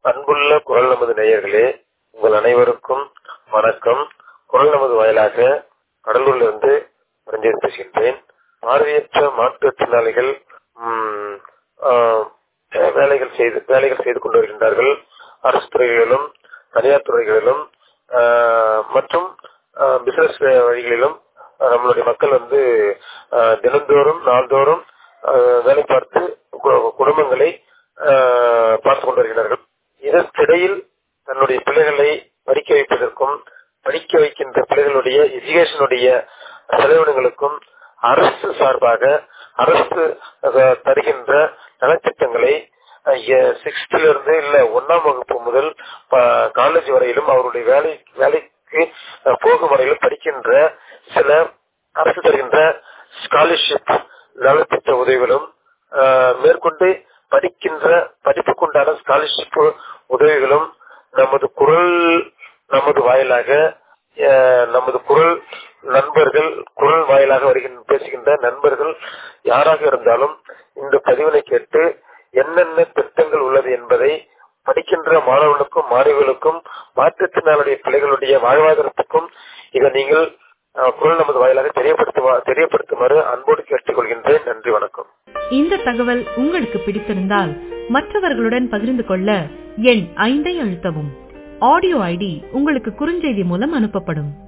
அன்புள்ள குரல் நமது நேயர்களே உங்கள் அனைவருக்கும் வணக்கம் குரல் நமது வாயிலாக கடலூர்ல இருந்து ரஞ்சித் பேசுகின்றேன் பார்வையற்ற மாற்றுத்திறனாளிகள் ம், ஆ, வேலைகள் செய்து வேலைகள் செய்து கொண்டு வருகின்றார்கள் அரசு துறைகளிலும் தனியார் துறைகளிலும் ஆ, மற்றும் பிசினஸ் வழிகளிலும் ஆ, நம்மளுடைய மக்கள் வந்து ஆ, தினந்தோறும் நாள்தோறும் ஆ, வேலை பார்த்து கு- குடும்பங்களை ஆ, பார்த்துக் கொண்டு வருகிறார்கள் இதற்கிடையில் தன்னுடைய பிள்ளைகளை படிக்க வைப்பதற்கும் படிக்க வைக்கின்ற பிள்ளைகளுடைய எஜுகேஷனுடைய செலவினங்களுக்கும் அரசு சார்பாக அரசு அஹ், தருகின்ற நலத்திட்டங்களை சிக்ஸ்த்ல இருந்து இல்ல ஒன்னாம் வகுப்பு முதல் காலேஜ் வரையிலும் அவருடைய வேலை வேலைக்கு அஹ், போகும் வரையிலும் படிக்கின்ற சில அரசு தருகின்ற ஸ்காலர்ஷிப் நலத்திட்ட உதவிகளும் அஹ், மேற்கொண்டு படிக்கின்ற படிப்புக்குண்டான ஸ்காலர்ஷிப் உதவிகளும் நமது குரல் நமது வாயிலாக அஹ், நமது குரல் நண்பர்கள் குரல் வாயிலாக வருகின்ற பேசுகின்ற நண்பர்கள் யாராக இருந்தாலும் இந்த பதிவினை கேட்டு என்னென்ன திட்டங்கள் உள்ளது என்பதை படிக்கின்ற மாணவர்களுக்கும் மாணவிகளுக்கும் மாற்றுத்திறனாளுடைய பிள்ளைகளுடைய வாழ்வாதாரத்துக்கும் இதை நீங்கள் அஹ், குரல் நமது வாயிலாக தெரியப்படுத்துவா தெரியப்படுத்துமாறு அன்போடு கேட்டுக்கொள்கின்றேன் நன்றி வணக்கம் இந்த தகவல் உங்களுக்கு பிடித்திருந்தால் மற்றவர்களுடன் பகிர்ந்து கொள்ள எண் ஐந்தை அழுத்தவும் ஆடியோ ஐடி உங்களுக்கு குறுஞ்செய்தி மூலம் அனுப்பப்படும்